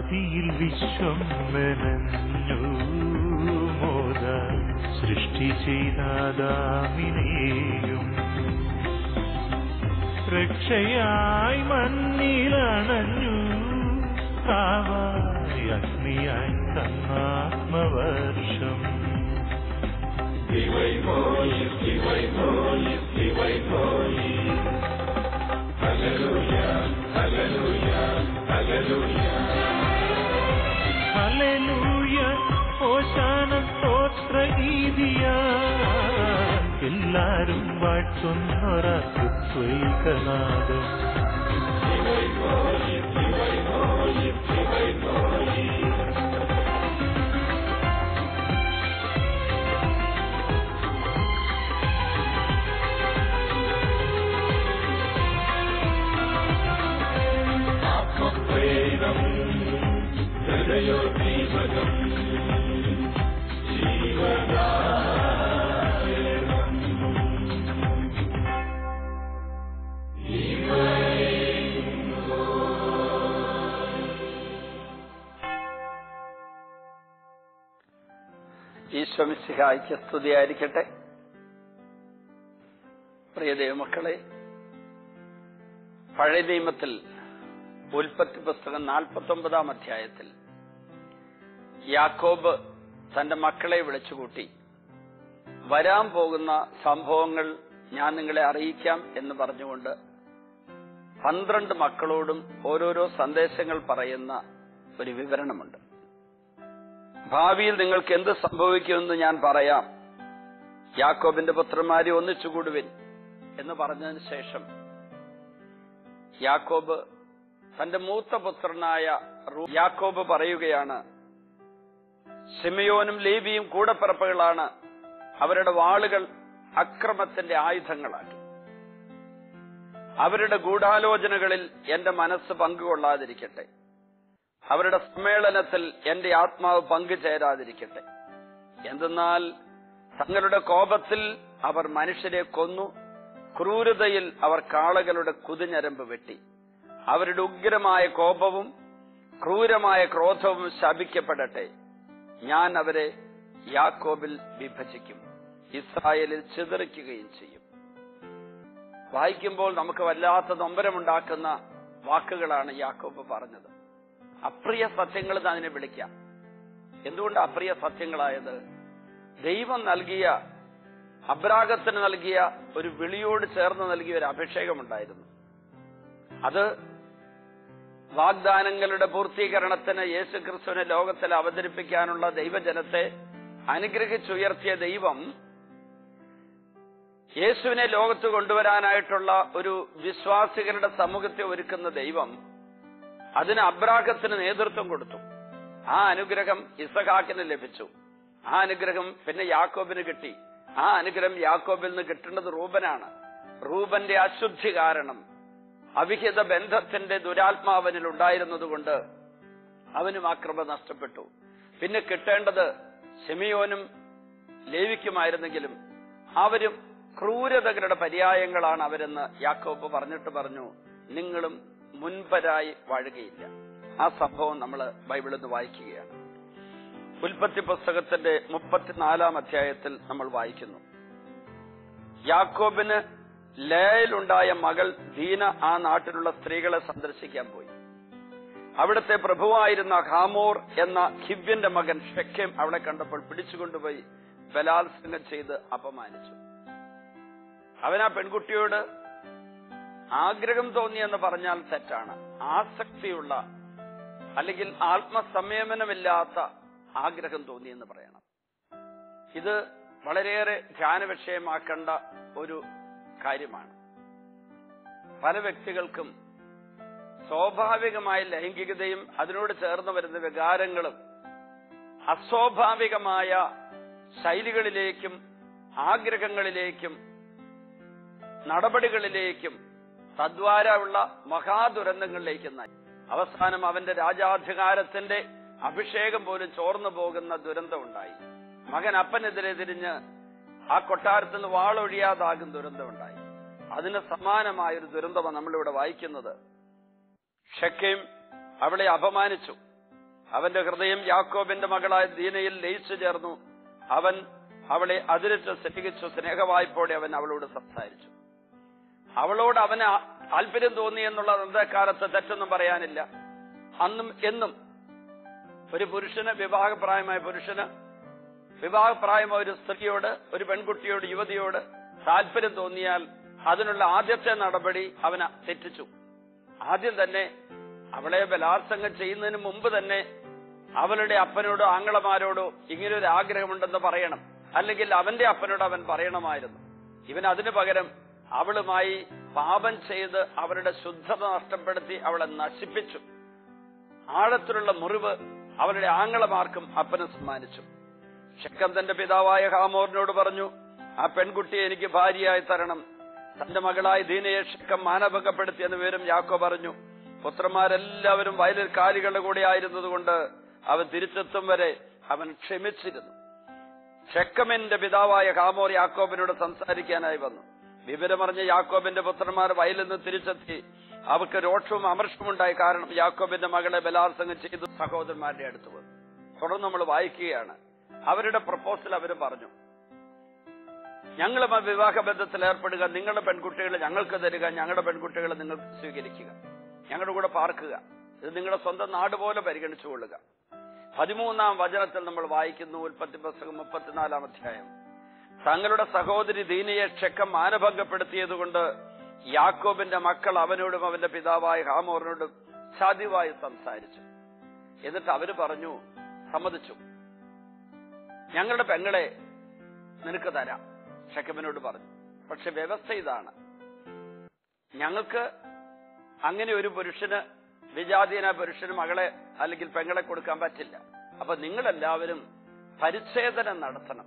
ആദിയിൽ വിശ്വം മെനഞ്ഞു മോദ സൃഷ്ടി ചെയ്താദാമിനെയും രക്ഷയായി മണ്ണിലണഞ്ഞു കാവായി അഗ്നിയായി തന്നാത്മവർഷം ഹല്ലേലൂയ ഓശാന സ്തോത്ര ഗീതിയ എല്ലാരും വാഴ്ത്തുന്നൊരത്വൈകനാദം ഈശ്വമിശിഹായ്ക്ക് സ്തുതിയായിരിക്കട്ടെ പ്രിയ ദൈവമക്കളെ പഴയ നിയമത്തിൽ ഉൽപ്പത്തി പുസ്തകം നാൽപ്പത്തൊമ്പതാം അധ്യായത്തിൽ യാക്കോബ് തന്റെ മക്കളെ വിളിച്ചുകൂട്ടി വരാൻ പോകുന്ന സംഭവങ്ങൾ ഞാൻ നിങ്ങളെ അറിയിക്കാം എന്ന് പറഞ്ഞുകൊണ്ട് പന്ത്രണ്ട് മക്കളോടും ഓരോരോ സന്ദേശങ്ങൾ പറയുന്ന ഒരു വിവരണമുണ്ട് ഭാവിയിൽ നിങ്ങൾക്ക് എന്ത് സംഭവിക്കുമെന്ന് ഞാൻ പറയാം യാക്കോബിന്റെ പുത്രന്മാരെ ഒന്നിച്ചുകൂടുവിൻ എന്ന് പറഞ്ഞതിന് ശേഷം യാക്കോബ് തന്റെ മൂത്ത പുത്രനായ റൂ- യാക്കോബ് പറയുകയാണ് സിമയോനും ലേവിയും കൂടപ്പിറപ്പുകളാണ് അവരുടെ വാളുകൾ അക്രമത്തിന്റെ ആയുധങ്ങളാക്കി അവരുടെ ഗൂഢാലോചനകളിൽ എന്റെ മനസ്സ് പങ്കുകൊള്ളാതിരിക്കട്ടെ അവരുടെ സമ്മേളനത്തിൽ എന്റെ ആത്മാവ് പങ്കുചേരാതിരിക്കട്ടെ എന്തെന്നാൽ തങ്ങളുടെ കോപത്തിൽ അവർ മനുഷ്യരെ കൊന്നു ക്രൂരതയിൽ അവർ കാളകളുടെ കുതിഞ്ഞരമ്പ് വെട്ടി അവരുടെ ഉഗ്രമായ കോപവും ക്രൂരമായ ക്രോധവും ശപിക്കപ്പെടട്ടെ ഞാൻ അവരെ യാക്കോബിൽ വിഭജിക്കും ഇസ്രായേലിൽ ചിതറിക്കുകയും ചെയ്യും വായിക്കുമ്പോൾ നമുക്ക് വല്ലാത്ത നൊമ്പരമുണ്ടാക്കുന്ന വാക്കുകളാണ് യാക്കോബ് പറഞ്ഞത് അപ്രിയ സത്യങ്ങൾ എന്ന് അതിനെ വിളിക്കാം എന്തുകൊണ്ട് അപ്രിയ സത്യങ്ങളായത് ദൈവം നൽകിയ അബ്രാഗത്തിന് നൽകിയ ഒരു വിളിയോട് ചേർന്ന് നൽകിയ ഒരു അഭിഷേകമുണ്ടായിരുന്നു അത് വാഗ്ദാനങ്ങളുടെ പൂർത്തീകരണത്തിന് യേശു ക്രിസ്തുവിനെ ലോകത്തിൽ അവതരിപ്പിക്കാനുള്ള ദൈവജനത്തെ അനുഗ്രഹിച്ചുയർത്തിയ ദൈവം യേശുവിനെ ലോകത്ത് കൊണ്ടുവരാനായിട്ടുള്ള ഒരു വിശ്വാസികളുടെ സമൂഹത്തെ ഒരുക്കുന്ന ദൈവം അതിന് അബ്രാഹത്തിന് നേതൃത്വം കൊടുത്തു ആ അനുഗ്രഹം ഇസഹാക്കിന് ലഭിച്ചു ആ അനുഗ്രഹം പിന്നെ യാക്കോബിന് കിട്ടി ആ അനുഗ്രഹം യാക്കോബിൽ നിന്ന് കിട്ടേണ്ടത് റൂബനാണ് റൂബന്റെ അശുദ്ധി കാരണം അവിഹിത ബന്ധത്തിന്റെ ദുരാത്മാവനിൽ ഉണ്ടായിരുന്നതുകൊണ്ട് അവനും ആ കൃപ നഷ്ടപ്പെട്ടു പിന്നെ കിട്ടേണ്ടത് ഷെമിയോനും ലേവിക്കുമായിരുന്നെങ്കിലും അവരും ക്രൂരതകളുടെ പര്യായങ്ങളാണ് അവരെന്ന് യാക്കോബ് പറഞ്ഞിട്ട് പറഞ്ഞു നിങ്ങളും മുൻപരായി വാഴുകയില്ല ആ സംഭവം നമ്മൾ ബൈബിളിൽ നിന്ന് വായിക്കുകയാണ് ഉൽപ്പത്തി പുസ്തകത്തിന്റെ മുപ്പത്തിനാലാം അധ്യായത്തിൽ നമ്മൾ വായിക്കുന്നു യാക്കോബിന് ലേയിലുണ്ടായ മകൾ ദീന ആ നാട്ടിലുള്ള സ്ത്രീകളെ സന്ദർശിക്കാൻ പോയി അവിടുത്തെ പ്രഭുവായിരുന്ന ഹാമോർ എന്ന ഹിബ്യന്റെ മകൻ ഷെഖേം അവളെ കണ്ടപ്പോൾ പിടിച്ചുകൊണ്ടുപോയി ബലാത്സംഗം ചെയ്ത് അപമാനിച്ചു അവൻ ആ പെൺകുട്ടിയോട് ആഗ്രഹം തോന്നിയെന്ന് പറഞ്ഞാൽ തെറ്റാണ് ആസക്തിയുള്ള അല്ലെങ്കിൽ ആത്മസംയമനമില്ലാത്ത ആഗ്രഹം തോന്നിയെന്ന് പറയണം ഇത് വളരെയേറെ ധ്യാനവിഷയമാക്കേണ്ട ഒരു കാര്യമാണ് പല വ്യക്തികൾക്കും സ്വാഭാവികമായ ലൈംഗികതയും അതിനോട് ചേർന്ന് വരുന്ന വികാരങ്ങളും അസ്വാഭാവികമായ ശൈലികളിലേക്കും ആഗ്രഹങ്ങളിലേക്കും നടപടികളിലേക്കും തദ്വാരമുള്ള മഹാദുരന്തങ്ങളിലേക്കും നയി അവസാനം അവന്റെ രാജാധികാരത്തിന്റെ അഭിഷേകം പോലും ചോർന്നു പോകുന്ന ദുരന്തമുണ്ടായി മകൻ അപ്പനെതിരെ തിരിഞ്ഞ് ആ കൊട്ടാരത്തിൽ നിന്ന് വാളൊഴിയാതാകും ദുരന്തമുണ്ടായി അതിന് സമാനമായ ഒരു ദുരന്തമാണ് നമ്മളിവിടെ വായിക്കുന്നത് ഷെക്കയും അവളെ അപമാനിച്ചു അവന്റെ ഹൃദയം യാക്കോബിന്റെ മകളായ ദീനയിൽ ലയിച്ചു ചേർന്നു അവൻ അവളെ അതിരിച്ച് സ്നേഹിച്ചു സ്നേഹവായ്പോടെ അവൻ അവളോട് സംസാരിച്ചു അവളോട് അവന് ആ- താല്പര്യം തോന്നി എന്നുള്ളത് അന്നത്തെ കാലത്ത് തെറ്റൊന്നും പറയാനില്ല അന്നും എന്നും ഒരു പുരുഷന് വിവാഹപ്രായമായ പുരുഷന് വിവാഹപ്രായമായ ഒരു സ്ത്രീയോട് ഒരു പെൺകുട്ടിയോട് യുവതിയോട് താല്പര്യം തോന്നിയാൽ അതിനുള്ള ആദ്യത്തെ നടപടി അവന് തെറ്റിച്ചു ആദ്യം തന്നെ അവളെ ബലാത്സംഗം ചെയ്യുന്നതിന് മുമ്പ് തന്നെ അവളുടെ അപ്പനോടോ ആങ്ങളമാരോടോ ഇങ്ങനെ ഒരു ആഗ്രഹമുണ്ടെന്ന് പറയണം അല്ലെങ്കിൽ അവന്റെ അപ്പനോട് അവൻ പറയണമായിരുന്നു ഇവൻ അതിനു പകരം അവളുമായി പാപം ചെയ്ത് അവരുടെ ശുദ്ധത നഷ്ടപ്പെടുത്തി അവളെ നശിപ്പിച്ചു ആഴത്തിലുള്ള മുറിവ് അവരുടെ ആങ്ങളമാർക്കും അപ്പന് സമ്മാനിച്ചു ഷെക്കം തന്റെ പിതാവായ ഹാമോറിനോട് പറഞ്ഞു ആ പെൺകുട്ടിയെ എനിക്ക് ഭാര്യയായി തരണം തന്റെ മകളായ ദീനയെ ഷെക്കം മാനഭംഗപ്പെടുത്തിയെന്ന് വിവരം യാക്കോ പറഞ്ഞു പുത്രന്മാരെല്ലാവരും വയലിൽ കാലികളുടെ കൂടെ ആയിരുന്നതുകൊണ്ട് അവൻ തിരിച്ചെത്തും വരെ അവൻ ക്ഷമിച്ചിരുന്നു ഷെക്കമിന്റെ പിതാവായ ഹാമോർ യാക്കോബിനോട് സംസാരിക്കാനായി വന്നു വിവരമറിഞ്ഞ യാക്കോബിന്റെ പുത്രന്മാർ വയലിൽ നിന്ന് തിരിച്ചെത്തി അവർക്ക് രോഷവും അമർഷവും ഉണ്ടായി കാരണം യാക്കോബിന്റെ മകളെ ബലാത്സംഗം ചെയ്തു സഹോദരന്മാരുടെ അടുത്ത് വന്നു തുടർന്ന് നമ്മൾ വായിക്കുകയാണ് അവരുടെ പ്രപ്പോസൽ അവർ പറഞ്ഞു ഞങ്ങൾ വിവാഹ ബന്ധത്തിൽ ഏർപ്പെടുക നിങ്ങളുടെ പെൺകുട്ടികളെ ഞങ്ങൾക്ക് തരിക ഞങ്ങളുടെ പെൺകുട്ടികളെ നിങ്ങൾ സ്വീകരിക്കുക ഞങ്ങളുടെ കൂടെ പാർക്കുക ഇത് നിങ്ങളുടെ സ്വന്തം നാട് പോലെ പരിഗണിച്ചു കൊള്ളുക പതിമൂന്നാം വചനത്തിൽ നമ്മൾ വായിക്കുന്നു ഉൽപ്പത്തി പുസ്തകം മുപ്പത്തിനാലാം അധ്യായം തങ്ങളുടെ സഹോദരി ദീനയെ ക്ഷക്കം മാനഭംഗപ്പെടുത്തിയതുകൊണ്ട് യാക്കോബിന്റെ മക്കൾ അവനോടും അവന്റെ പിതാവായ ഹാമോറിനോടും സാധ്യമായി സംസാരിച്ചു എന്നിട്ട് അവര് പറഞ്ഞു സമ്മതിച്ചു ഞങ്ങളുടെ പെങ്ങളെ നിനക്ക് തരാം ഷക്കബിനോട് പറഞ്ഞു പക്ഷെ വ്യവസ്ഥ ഇതാണ് ഞങ്ങൾക്ക് അങ്ങനെ ഒരു പുരുഷന് വിജാതീയനായ പുരുഷന് മകളെ അല്ലെങ്കിൽ പെങ്ങളെ കൊടുക്കാൻ പറ്റില്ല അപ്പൊ നിങ്ങളെല്ലാവരും പരിച്ഛേദനം നടത്തണം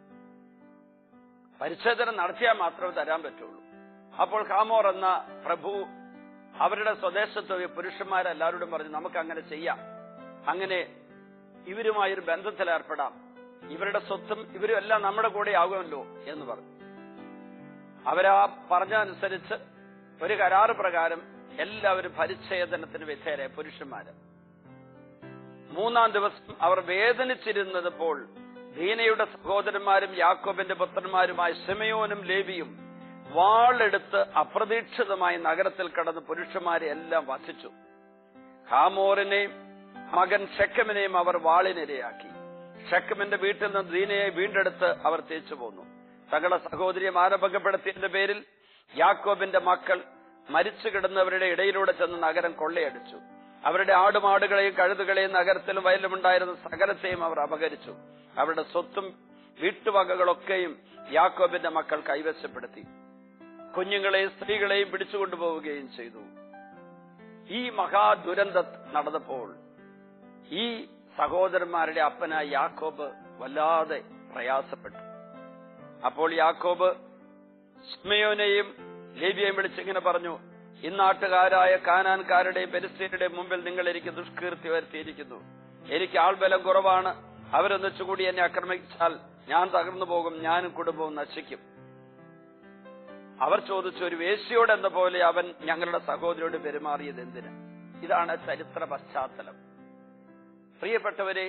പരിച്ഛേദനം നടത്തിയാൽ മാത്രമേ തരാൻ പറ്റുള്ളൂ അപ്പോൾ കാമോർ എന്ന പ്രഭു അവരുടെ സ്വദേശത്ത് പുരുഷന്മാരെല്ലാവരോടും പറഞ്ഞു നമുക്ക് അങ്ങനെ ചെയ്യാം അങ്ങനെ ഇവരുമായൊരു ബന്ധത്തിൽ ഏർപ്പെടാം ഇവരുടെ സ്വത്തും ഇവരും എല്ലാം നമ്മുടെ കൂടെ ആകുമല്ലോ എന്ന് പറഞ്ഞു അവരാ പറഞ്ഞ അനുസരിച്ച് ഒരു കരാറ് പ്രകാരം എല്ലാവരും പരിച്ഛേദനത്തിന് വിധേയരെ പുരുഷന്മാര് മൂന്നാം ദിവസം അവർ വേദനിച്ചിരുന്നപ്പോൾ ദീനയുടെ സഹോദരന്മാരും യാക്കോബിന്റെ പുത്രന്മാരുമായ സെമയോനും ലേവിയും വാളെടുത്ത് അപ്രതീക്ഷിതമായി നഗരത്തിൽ കടന്ന് പുരുഷന്മാരെ എല്ലാം വസിച്ചു ഹാമോറിനെയും മകൻ ഷെക്കമിനെയും അവർ വാളിനിരയാക്കി ഷെക്കമിന്റെ വീട്ടിൽ നിന്ന് ദീനയെ വീണ്ടെടുത്ത് അവർ തേച്ചു പോന്നു തങ്ങളുടെ സഹോദരിയെ മാനഭംഗപ്പെടുത്തിയതിന്റെ പേരിൽ യാക്കോബിന്റെ മക്കൾ മരിച്ചു കിടന്നവരുടെ ഇടയിലൂടെ ചെന്ന് നഗരം കൊള്ളയടിച്ചു അവരുടെ ആടുമാടുകളെയും കഴുതുകളെയും നഗരത്തിലും വയലിലുമുണ്ടായിരുന്ന സകലത്തെയും അവർ അപകരിച്ചു അവരുടെ സ്വത്തും വീട്ടുവകകളൊക്കെയും യാക്കോബിന്റെ മക്കൾ കൈവശപ്പെടുത്തി കുഞ്ഞുങ്ങളെയും സ്ത്രീകളെയും പിടിച്ചുകൊണ്ടുപോവുകയും ചെയ്തു ഈ മഹാദുരന്ത നടന്നപ്പോൾ ഈ സഹോദരന്മാരുടെ അപ്പനായ യാക്കോബ് വല്ലാതെ പ്രയാസപ്പെട്ടു അപ്പോൾ യാക്കോബ് സ്മയോനെയും ലേബിയെയും വിളിച്ചിങ്ങനെ പറഞ്ഞു ഇന്നാട്ടുകാരായ കാനാൻകാരുടെയും പെരിസ്തീരുടെയും മുമ്പിൽ നിങ്ങൾ എനിക്ക് ദുഷ്കീർത്തി വരുത്തിയിരിക്കുന്നു എനിക്ക് ആൾബലം കുറവാണ് അവരൊന്നിച്ചുകൂടി എന്നെ ആക്രമിച്ചാൽ ഞാൻ തകർന്നു പോകും ഞാനും കുടുംബവും നശിക്കും അവർ ചോദിച്ചു ഒരു വേശ്യയോട് എന്ന പോലെ അവൻ ഞങ്ങളുടെ സഹോദരിയോട് പെരുമാറിയത് എന്തിന് ഇതാണ് ചരിത്ര പശ്ചാത്തലം പ്രിയപ്പെട്ടവരെ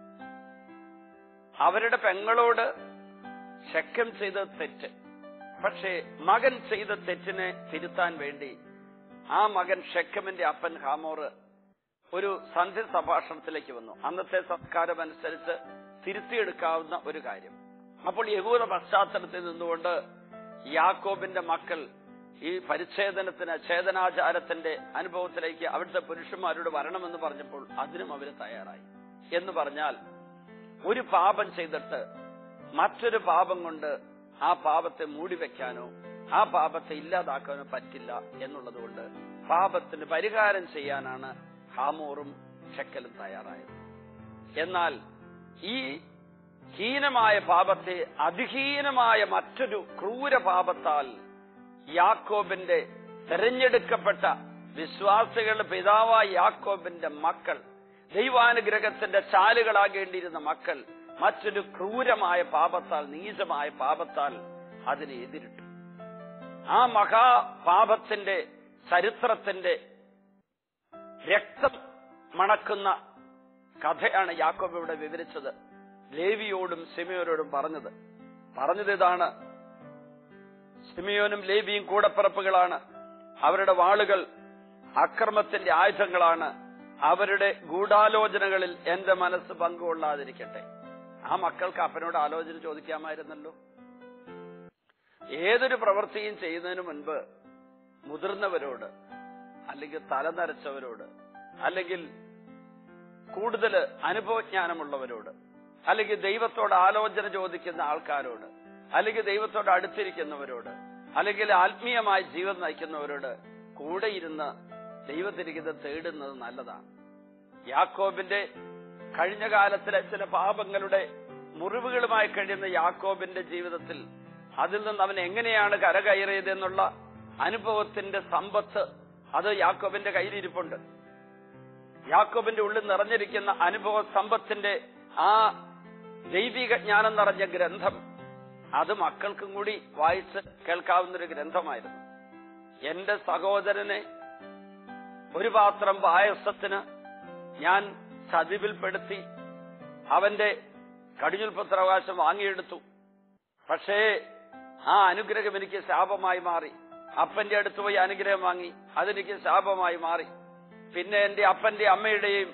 അവരുടെ പെങ്ങളോട് ശക്യം ചെയ്ത തെറ്റ് പക്ഷേ മകൻ ചെയ്ത തെറ്റിനെ തിരുത്താൻ വേണ്ടി ആ മകൻ ഷെക്കമിന്റെ അപ്പൻ ഹാമോറ് ഒരു സന്ധ്യ സംഭാഷണത്തിലേക്ക് വന്നു അന്നത്തെ സംസ്കാരം അനുസരിച്ച് തിരുത്തിയെടുക്കാവുന്ന ഒരു കാര്യം അപ്പോൾ യഹൂദ പശ്ചാത്തലത്തിൽ നിന്നുകൊണ്ട് യാക്കോബിന്റെ മക്കൾ ഈ പരിച്ഛേദനത്തിന് ഛേദനാചാരത്തിന്റെ അനുഭവത്തിലേക്ക് അവിടുത്തെ പുരുഷന്മാരോട് വരണമെന്ന് പറഞ്ഞപ്പോൾ അതിനും അവർ തയ്യാറായി എന്ന് പറഞ്ഞാൽ ഒരു പാപം ചെയ്തിട്ട് മറ്റൊരു പാപം കൊണ്ട് ആ പാപത്തെ മൂടിവെക്കാനോ ആ പാപത്തെ ഇല്ലാതാക്കാനോ പറ്റില്ല എന്നുള്ളതുകൊണ്ട് പാപത്തിന് പരിഹാരം ചെയ്യാനാണ് ഹാമോറും ഷെക്കലും തയ്യാറായത് എന്നാൽ ഈ ഹീനമായ പാപത്തെ അതിഹീനമായ മറ്റൊരു ക്രൂര പാപത്താൽ യാക്കോബിന്റെ തെരഞ്ഞെടുക്കപ്പെട്ട വിശ്വാസികളുടെ പിതാവായ യാക്കോബിന്റെ മക്കൾ ദൈവാനുഗ്രഹത്തിന്റെ ചാലുകളാകേണ്ടിയിരുന്ന മക്കൾ മറ്റൊരു ക്രൂരമായ പാപത്താൽ നീചമായ പാപത്താൽ അതിനെ എതിരിട്ടു ആ മഹാപാപത്തിന്റെ ചരിത്രത്തിന്റെ രക്തം മണക്കുന്ന കഥയാണ് യാക്കോബ് ഇവിടെ വിവരിച്ചത് ലേവിയോടും സിമിയോനോടും പറഞ്ഞത് പറഞ്ഞത് ഇതാണ് സിമിയോനും ലേവിയും കൂടപ്പിറപ്പുകളാണ് അവരുടെ വാളുകൾ അക്രമത്തിന്റെ ആയുധങ്ങളാണ് അവരുടെ ഗൂഢാലോചനകളിൽ എന്റെ മനസ്സ് പങ്കുകൊള്ളാതിരിക്കട്ടെ ആ മക്കൾക്ക് അപ്പനോട് ആലോചന ചോദിക്കാമായിരുന്നല്ലോ ഏതൊരു പ്രവൃത്തിയും ചെയ്യുന്നതിന് മുൻപ് മുതിർന്നവരോട് അല്ലെങ്കിൽ തലനരച്ചവരോട് അല്ലെങ്കിൽ കൂടുതൽ അനുഭവജ്ഞാനമുള്ളവരോട് അല്ലെങ്കിൽ ദൈവത്തോട് ആലോചന ചോദിക്കുന്ന ആൾക്കാരോട് അല്ലെങ്കിൽ ദൈവത്തോട് അടുത്തിരിക്കുന്നവരോട് അല്ലെങ്കിൽ ആത്മീയമായി ജീവിതം നയിക്കുന്നവരോട് കൂടെ ഇരുന്ന് ദൈവത്തിരിക്കുന്നത് തേടുന്നത് നല്ലതാണ് യാക്കോബിന്റെ കഴിഞ്ഞ കാലത്തിലെ ചില പാപങ്ങളുടെ മുറിവുകളുമായി കഴിയുന്ന യാക്കോബിന്റെ ജീവിതത്തിൽ അതിൽ നിന്ന് അവൻ എങ്ങനെയാണ് കരകയറിയതെന്നുള്ള അനുഭവത്തിന്റെ സമ്പത്ത് അത് യാക്കോബിന്റെ കയ്യിലിരിപ്പുണ്ട് യാക്കോബിന്റെ ഉള്ളിൽ നിറഞ്ഞിരിക്കുന്ന അനുഭവ സമ്പത്തിന്റെ ആ ദൈവിക ജ്ഞാനം നിറഞ്ഞ ഗ്രന്ഥം അത് മക്കൾക്കും കൂടി വായിച്ച് കേൾക്കാവുന്ന ഒരു ഗ്രന്ഥമായിരുന്നു എന്റെ സഹോദരനെ ഒരു പാത്രം പായസത്തിന് ഞാൻ ചതിവിൽപ്പെടുത്തി അവന്റെ കടിഞ്ഞുൽ പത്രാവകാശം വാങ്ങിയെടുത്തു പക്ഷേ ആ അനുഗ്രഹം എനിക്ക് ശാപമായി മാറി അപ്പന്റെ അടുത്ത് പോയി അനുഗ്രഹം വാങ്ങി അതെനിക്ക് ശാപമായി മാറി പിന്നെ എന്റെ അപ്പന്റെ അമ്മയുടെയും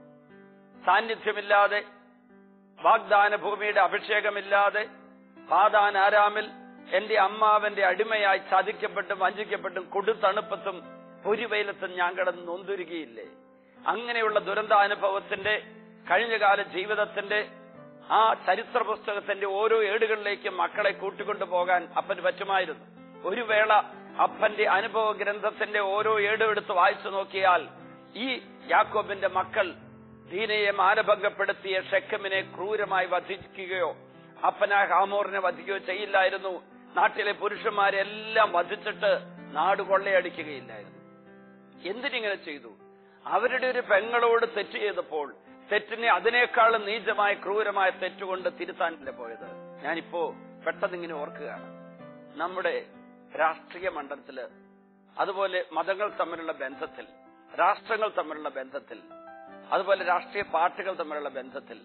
സാന്നിധ്യമില്ലാതെ വാഗ്ദാന ഭൂമിയുടെ അഭിഷേകമില്ലാതെ പാതാനാരാമിൽ എന്റെ അമ്മാവന്റെ അടിമയായി ചതിക്കപ്പെട്ടും വഞ്ചിക്കപ്പെട്ടും കൊടുത്തണുപ്പത്തും പൊരിവെയിലത്തും ഞാൻ കിടന്ന് നൊന്തുരുകയില്ലേ അങ്ങനെയുള്ള ദുരന്താനുഭവത്തിന്റെ കഴിഞ്ഞകാല ജീവിതത്തിന്റെ ആ ചരിത്ര പുസ്തകത്തിന്റെ ഓരോ ഏടുകളിലേക്കും മക്കളെ കൂട്ടിക്കൊണ്ടു പോകാൻ അപ്പന് പറ്റുമായിരുന്നു ഒരു വേള അപ്പന്റെ അനുഭവ ഗ്രന്ഥത്തിന്റെ ഓരോ ഏടും എടുത്ത് വായിച്ചു നോക്കിയാൽ ഈ യാക്കോബിന്റെ മക്കൾ ദീനയെ മാനഭംഗപ്പെടുത്തിയ ഷെക്കമിനെ ക്രൂരമായി വധിക്കുകയോ അപ്പന ഹാമോറിനെ വധിക്കുകയോ ചെയ്യില്ലായിരുന്നു നാട്ടിലെ പുരുഷന്മാരെല്ലാം വധിച്ചിട്ട് നാട് കൊള്ളയടിക്കുകയില്ലായിരുന്നു എന്തിനിങ്ങനെ ചെയ്തു അവരുടെ ഒരു പെങ്ങളോട് തെറ്റ് ചെയ്തപ്പോൾ തെറ്റിനെ അതിനേക്കാളും നീചമായ ക്രൂരമായ തെറ്റുകൊണ്ട് തിരുത്താനല്ല പോയത് ഞാനിപ്പോ പെട്ടെന്ന് ഇങ്ങനെ ഓർക്കുകയാണ് നമ്മുടെ രാഷ്ട്രീയ മണ്ഡലത്തില് അതുപോലെ മതങ്ങൾ തമ്മിലുള്ള ബന്ധത്തിൽ രാഷ്ട്രങ്ങൾ തമ്മിലുള്ള ബന്ധത്തിൽ അതുപോലെ രാഷ്ട്രീയ പാർട്ടികൾ തമ്മിലുള്ള ബന്ധത്തിൽ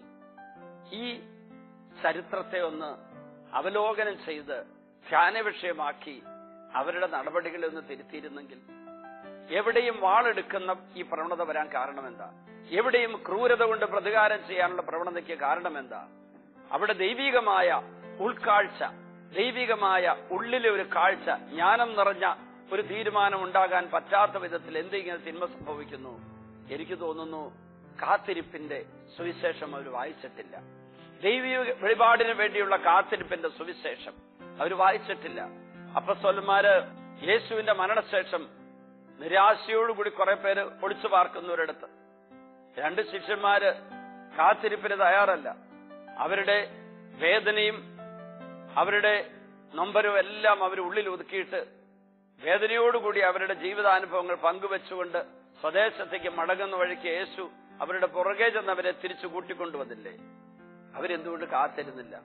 ഈ ചരിത്രത്തെ ഒന്ന് അവലോകനം ചെയ്ത് ധ്യാന വിഷയമാക്കി അവരുടെ നടപടികളെ ഒന്ന് തിരുത്തിയിരുന്നെങ്കിൽ എവിടെയും വാളെടുക്കുന്ന ഈ പ്രവണത വരാൻ കാരണം എന്താ എവിടെയും ക്രൂരത കൊണ്ട് പ്രതികാരം ചെയ്യാനുള്ള പ്രവണതയ്ക്ക് കാരണം എന്താ അവിടെ ദൈവികമായ ഉൾക്കാഴ്ച ദൈവികമായ ഉള്ളിലെ ഒരു കാഴ്ച ജ്ഞാനം നിറഞ്ഞ ഒരു തീരുമാനം ഉണ്ടാകാൻ പറ്റാത്ത വിധത്തിൽ എന്തിങ്ങനെ തിന്മ സംഭവിക്കുന്നു എനിക്ക് തോന്നുന്നു കാത്തിരിപ്പിന്റെ സുവിശേഷം അവർ വായിച്ചിട്ടില്ല ദൈവിക വെളിപാടിന് വേണ്ടിയുള്ള കാത്തിരിപ്പിന്റെ സുവിശേഷം അവർ വായിച്ചിട്ടില്ല അപ്പസ്വലന്മാര് യേശുവിന്റെ മരണശേഷം നിരാശയോടുകൂടി കുറെ പേര് ഒളിച്ചു പാർക്കുന്നവരിടത്ത് രണ്ട് ശിഷ്യന്മാര് കാത്തിരിപ്പിന് തയ്യാറല്ല അവരുടെ വേദനയും അവരുടെ നൊമ്പരവും എല്ലാം അവർ ഉള്ളിൽ ഒതുക്കിയിട്ട് വേദനയോടുകൂടി അവരുടെ ജീവിതാനുഭവങ്ങൾ പങ്കുവെച്ചുകൊണ്ട് സ്വദേശത്തേക്ക് മടങ്ങുന്ന വഴിക്ക് യേശു അവരുടെ പുറകെ ചെന്ന് അവരെ തിരിച്ചു കൂട്ടിക്കൊണ്ടുവന്നില്ലേ അവരെന്തുകൊണ്ട് കാത്തിരുന്നില്ല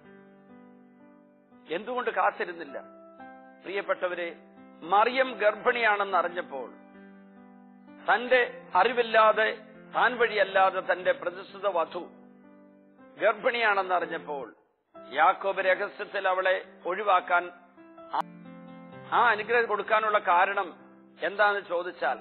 എന്തുകൊണ്ട് കാത്തിരുന്നില്ല പ്രിയപ്പെട്ടവരെ മറിയം ഗർഭിണിയാണെന്ന് അറിഞ്ഞപ്പോൾ തന്റെ അറിവില്ലാതെ താൻ വഴിയല്ലാതെ തന്റെ പ്രതിഷ്ഠിത വധു ഗർഭിണിയാണെന്ന് അറിഞ്ഞപ്പോൾ യാക്കോബ് രഹസ്യത്തിൽ അവളെ ഒഴിവാക്കാൻ ആ- ആ അനുഗ്രഹം കൊടുക്കാനുള്ള കാരണം എന്താണെന്ന് ചോദിച്ചാൽ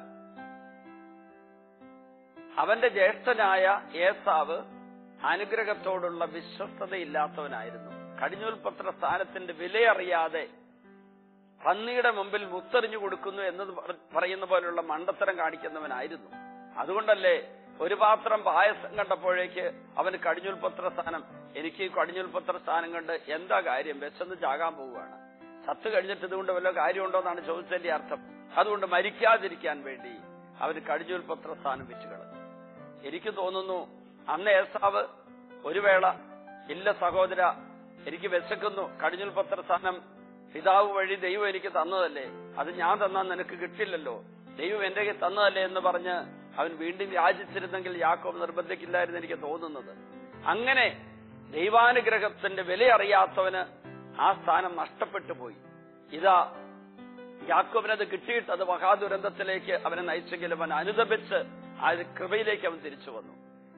അവന്റെ ജ്യേഷ്ഠനായ ഏസാവ് അനുഗ്രഹത്തോടുള്ള വിശ്വസ്തതയില്ലാത്തവനായിരുന്നു കടിഞ്ഞൂൽപത്ര സ്ഥാനത്തിന്റെ വിലയറിയാതെ പന്നിയുടെ മുമ്പിൽ മുത്തെറിഞ്ഞു കൊടുക്കുന്നു എന്നത് പറ- പറയുന്ന പോലുള്ള മണ്ടത്തരം കാണിക്കുന്നവനായിരുന്നു അതുകൊണ്ടല്ലേ ഒരു പാത്രം പായസം കണ്ടപ്പോഴേക്ക് അവന് കടിഞ്ഞുൽപത്ര സ്ഥാനം എനിക്ക് ഈ കടിഞ്ഞുൽപത്ര സ്ഥാനം കണ്ട് എന്താ കാര്യം വിശന്ന് ചാകാൻ പോവുകയാണ് ചത്ത് കഴിഞ്ഞിട്ട് ഇതുകൊണ്ട് വല്ല കാര്യമുണ്ടോ എന്നാണ് ചോദിച്ചതിന്റെ അർത്ഥം അതുകൊണ്ട് മരിക്കാതിരിക്കാൻ വേണ്ടി അവന് കടിഞ്ഞുൽപത്ര സ്ഥാനം വെച്ചു കളഞ്ഞു എനിക്ക് തോന്നുന്നു അന്ന് ഏസാവ് ഒരു വേള ഇല്ല സഹോദര എനിക്ക് വിശക്കുന്നു കടിഞ്ഞുൽ പത്രസ്ഥാനം പിതാവ് വഴി ദൈവം എനിക്ക് തന്നതല്ലേ അത് ഞാൻ തന്നാൽ നിനക്ക് കിട്ടില്ലല്ലോ ദൈവം എന്റെ കയ്യിൽ തന്നതല്ലേ എന്ന് പറഞ്ഞ് അവൻ വീണ്ടും യാചിച്ചിരുന്നെങ്കിൽ യാക്കോബ് നിർബന്ധിക്കില്ലായിരുന്നു എനിക്ക് തോന്നുന്നത് അങ്ങനെ ദൈവാനുഗ്രഹത്തിന്റെ വില അറിയാത്തവന് ആ സ്ഥാനം നഷ്ടപ്പെട്ടു പോയി ഇതാ യാക്കോബിനത് കിട്ടിയിട്ട് അത് മഹാദുരന്തത്തിലേക്ക് അവനെ നയിച്ചെങ്കിലും അവൻ അനുദപിച്ച് ആ ഒരു കൃപയിലേക്ക് അവൻ തിരിച്ചു വന്നു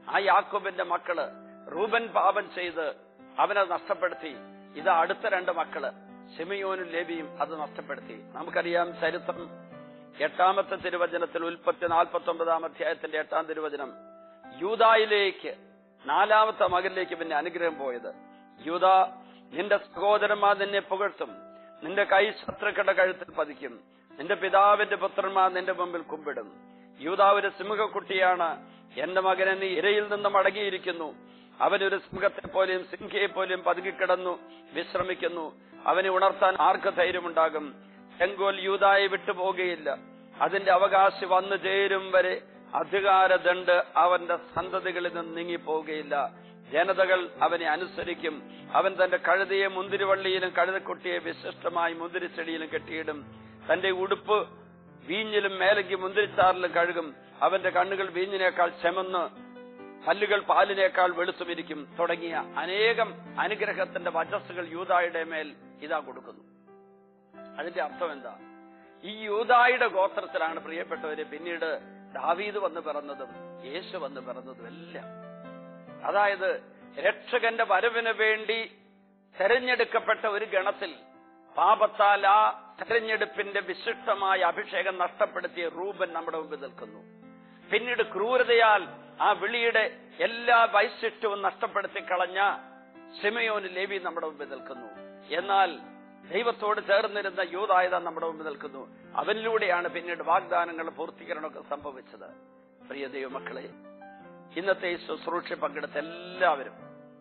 ആ യാക്കോബിന്റെ മക്കള് റൂബൻ പാപം ചെയ്ത് അവനെ നഷ്ടപ്പെടുത്തി ഇത് അടുത്ത രണ്ട് മക്കള് ഷിമയോനും ലേബിയും അത് നഷ്ടപ്പെടുത്തി നമുക്കറിയാം ചരിത്രം എട്ടാമത്തെ തിരുവചനത്തിൽ ഉൽപ്പത്തി നാൽപ്പത്തി ഒമ്പതാം അധ്യായത്തിന്റെ എട്ടാം തിരുവചനം യൂതായിലേക്ക് നാലാമത്തെ മകനിലേക്ക് പിന്നെ അനുഗ്രഹം പോയത് യൂത നിന്റെ സഹോദരന്മാർ നിന്നെ പുകഴ്ത്തും നിന്റെ കൈ ശത്രുക്കളുടെ കഴുത്തിൽ പതിക്കും നിന്റെ പിതാവിന്റെ പുത്രന്മാർ നിന്റെ മുമ്പിൽ കുമ്പിടും യൂത ഒരു സിംഹക്കുട്ടിയാണ് എന്റെ മകനെ നീ ഇരയിൽ നിന്ന് മടങ്ങിയിരിക്കുന്നു അവനൊരു സിംഹത്തെ പോലെയും സിംഹയെ പോലെയും പതുങ്ങിക്കിടന്നു വിശ്രമിക്കുന്നു അവനെ ഉണർത്താൻ ആർക്ക് ധൈര്യമുണ്ടാകും ചെങ്കോൽ യൂതായെ വിട്ടുപോകുകയില്ല അതിന്റെ അവകാശി വന്നു ചേരും വരെ അധികാരദണ്ട് അവന്റെ സന്തതികളിൽ നിന്ന് നീങ്ങിപ്പോവുകയില്ല ജനതകൾ അവനെ അനുസരിക്കും അവൻ തന്റെ കഴുതയെ മുന്തിരിവള്ളിയിലും കഴുതക്കുട്ടിയെ വിശിഷ്ടമായി മുന്തിരിച്ചെടിയിലും കെട്ടിയിടും തന്റെ ഉടുപ്പ് വീഞ്ഞിലും മേലങ്കി മുന്തിരിച്ചാറിലും കഴുകും അവന്റെ കണ്ണുകൾ വീഞ്ഞിനേക്കാൾ ചെമന്ന് പല്ലുകൾ പാലിനേക്കാൾ വെളുത്തുമിരിക്കും തുടങ്ങിയ അനേകം അനുഗ്രഹത്തിന്റെ വചസ്സുകൾ യൂതായുടെ മേൽ ഇതാ കൊടുക്കുന്നു അതിന്റെ അർത്ഥം എന്താ ഈ യൂതായുടെ ഗോത്രത്തിലാണ് പ്രിയപ്പെട്ടവര് പിന്നീട് ദാവീദ് വന്ന് പിറന്നതും യേശു വന്ന് പിറന്നതും എല്ലാം അതായത് രക്ഷകന്റെ വരവിന് വേണ്ടി തെരഞ്ഞെടുക്കപ്പെട്ട ഒരു ഗണത്തിൽ പാപത്താൽ ആ തെരഞ്ഞെടുപ്പിന്റെ വിശിഷ്ടമായ അഭിഷേകം നഷ്ടപ്പെടുത്തിയ റൂബൻ നമ്മുടെ മുമ്പിൽ നിൽക്കുന്നു പിന്നീട് ക്രൂരതയാൽ ആ വിളിയുടെ എല്ലാ വൈശിഷ്ട്യവും നഷ്ടപ്പെടുത്തി കളഞ്ഞ സിമയോന് ലേവി നമ്മുടെ മുമ്പിൽ നിൽക്കുന്നു എന്നാൽ ദൈവത്തോട് ചേർന്നിരുന്ന യൂതായുധ നമ്മുടെ മുമ്പിൽ നിൽക്കുന്നു അവനിലൂടെയാണ് പിന്നീട് വാഗ്ദാനങ്ങൾ പൂർത്തീകരണമൊക്കെ സംഭവിച്ചത് പ്രിയ ദൈവമക്കളെ ഇന്നത്തെ ഈ ശുശ്രൂഷ പങ്കെടുത്ത എല്ലാവരും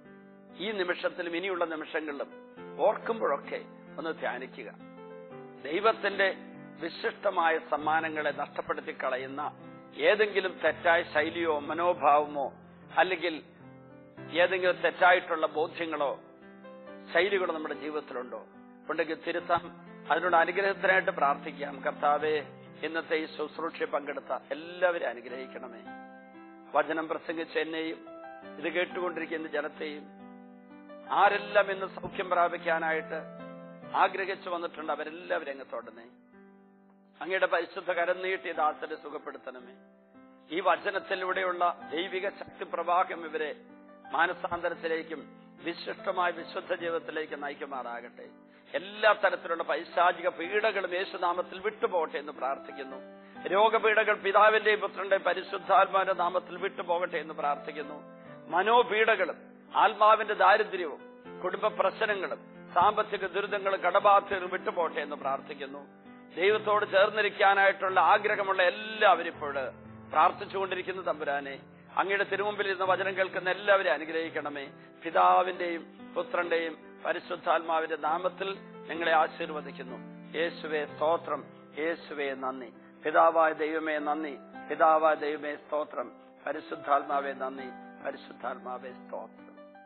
ഈ നിമിഷത്തിലും ഇനിയുള്ള നിമിഷങ്ങളിലും ഓർക്കുമ്പോഴൊക്കെ ഒന്ന് ധ്യാനിക്കുക ദൈവത്തിന്റെ വിശിഷ്ടമായ സമ്മാനങ്ങളെ നഷ്ടപ്പെടുത്തി കളയുന്ന ഏതെങ്കിലും തെറ്റായ ശൈലിയോ മനോഭാവമോ അല്ലെങ്കിൽ ഏതെങ്കിലും തെറ്റായിട്ടുള്ള ബോധ്യങ്ങളോ ശൈലികളോ നമ്മുടെ ജീവിതത്തിലുണ്ടോ ഉണ്ടെങ്കിൽ തിരുത്താം അതിനോട് അനുഗ്രഹത്തിനായിട്ട് പ്രാർത്ഥിക്കാം കർത്താവെ ഇന്നത്തെ ഈ ശുശ്രൂഷ പങ്കെടുത്ത എല്ലാവരും അനുഗ്രഹിക്കണമേ വചനം പ്രസംഗിച്ച എന്നെയും ഇത് കേട്ടുകൊണ്ടിരിക്കുന്ന ജനത്തെയും ആരെല്ലാം ഇന്ന് സൗഖ്യം പ്രാപിക്കാനായിട്ട് ആഗ്രഹിച്ചു വന്നിട്ടുണ്ട് അവരെല്ലാവരും അങ്ങ് തൊടണേ അങ്ങയുടെ പരിശുദ്ധ കരം നീട്ടി ദാസരെ സുഖപ്പെടുത്തണമേ ഈ വചനത്തിലൂടെയുള്ള ദൈവിക ശക്തി പ്രവാഹം ഇവരെ മാനസാന്തരത്തിലേക്കും വിശിഷ്ടമായ വിശുദ്ധ ജീവിതത്തിലേക്ക് നയിക്കുമാറാകട്ടെ എല്ലാ തരത്തിലുള്ള പൈശാചിക പീഡകളും യേശുനാമത്തിൽ വിട്ടുപോകട്ടെ എന്ന് പ്രാർത്ഥിക്കുന്നു രോഗപീഠകൾ പിതാവിന്റെയും പുത്രന്റെയും പരിശുദ്ധാത്മാവിന്റെ നാമത്തിൽ വിട്ടുപോകട്ടെ എന്ന് പ്രാർത്ഥിക്കുന്നു മനോപീഡകളും ആത്മാവിന്റെ ദാരിദ്ര്യവും കുടുംബ പ്രശ്നങ്ങളും സാമ്പത്തിക ദുരിതങ്ങളും കടബാധ്യതകളും വിട്ടുപോകട്ടെ എന്ന് പ്രാർത്ഥിക്കുന്നു ദൈവത്തോട് ചേർന്നിരിക്കാനായിട്ടുള്ള ആഗ്രഹമുള്ള എല്ലാവരും ഇപ്പോൾ പ്രാർത്ഥിച്ചുകൊണ്ടിരിക്കുന്ന തമ്പുരാനെ അങ്ങയുടെ തിരുമുമ്പിൽ ഇരുന്ന വചനം കേൾക്കുന്ന എല്ലാവരെയും അനുഗ്രഹിക്കണമേ പിതാവിന്റെയും പുത്രന്റെയും പരിശുദ്ധാത്മാവിന്റെ നാമത്തിൽ നിങ്ങളെ ആശീർവദിക്കുന്നു യേശുവെ സ്തോത്രം യേശുവെ നന്ദി പിതാവായ ദൈവമേ നന്ദി പിതാവായ ദൈവമേ സ്തോത്രം പരിശുദ്ധാത്മാവെ നന്ദി പരിശുദ്ധാത്മാവെ സ്തോത്രം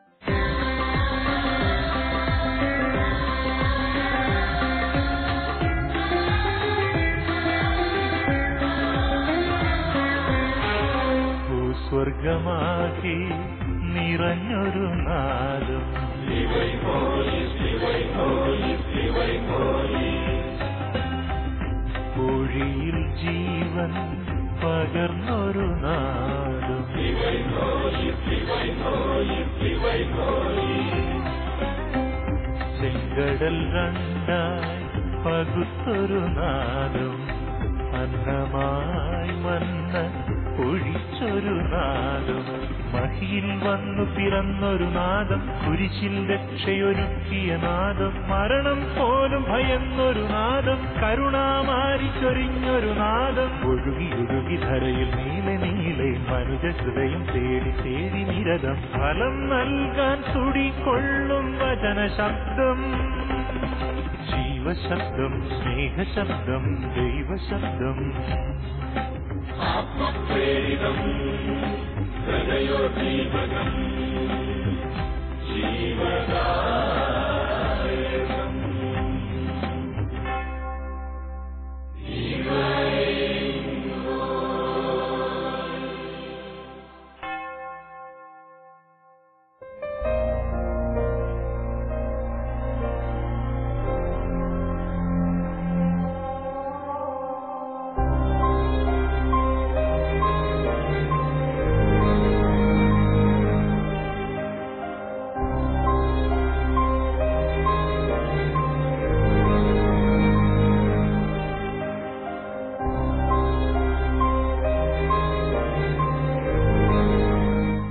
ഭൂസ്വർഗമാക്കി നിറഞ്ഞൊരു നാദം കുഴിയിൽ ജീവൻ പകർന്നൊരു നാദം ചെങ്കടൽ രണ്ടായി പകുത്തൊരു നാദം അന്നമായി മന്ന ഒഴിച്ചൊരു നാദം മഹിയിൽ വന്നു പിറന്നൊരു നാദം കുരിശിൽ രക്ഷയൊരുക്കിയ നാദം മരണം പോലും ഭയന്നൊരു നാദം കരുണാമാരി ചൊരിഞ്ഞൊരു നാദം ഒഴുകി ഒഴുകി ധരയിൽ നീല നീലെ മനുജ ഹൃദയം തേടി തേടി നിരതം ഫലം നൽകാൻ തുടികൊള്ളും വചന ശബ്ദം ജീവശബ്ദം സ്നേഹശബ്ദം ദൈവശബ്ദം ഹൃദയോദ്ദീപകം ജീവദാ